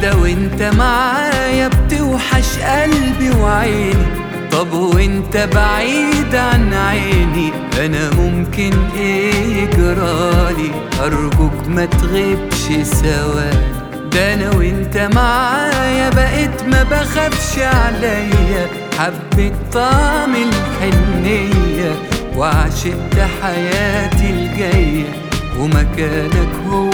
كده وانت معايا بتوحش قلبي وعيني طب وانت بعيد عن عيني انا ممكن ايه جرالي ارجوك ما تغيبش ثواني ده انا وانت معايا بقيت ما بخافش عليا حبيت طعم الحنية وعشقت حياتي الجاية ومكانك هو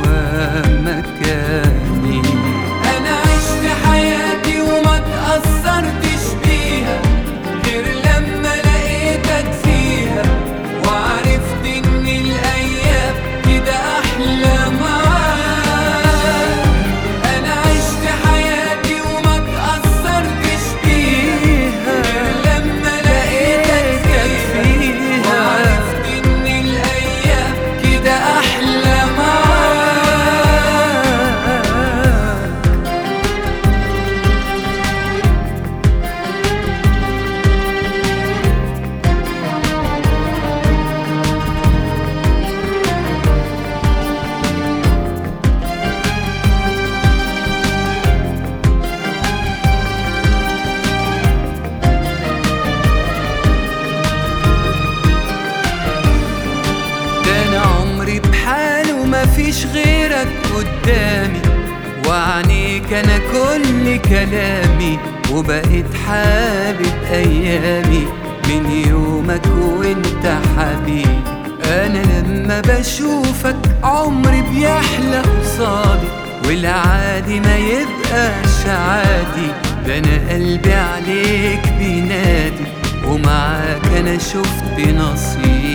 مكاني انا عشت حياتي وما تأثرتش بيها غير لما لقيتك فيها وعرفت ان الايام كده احلى معاك انا عشت حياتي وما تأثرتش بيها غير لما لقيتك فيها وعرفت ان الايام كده احلى معاك ده انا عمري بحاله مفيش غيرك قدامي وعنيك انا كل كلامي وبقيت حابب ايامي من يومك وانت حبيبي انا لما بشوفك عمري بيحلى قصادي والعادي ما يبقاش عادي ده انا قلبي عليك بينادي ومعاك انا شفت نصيبي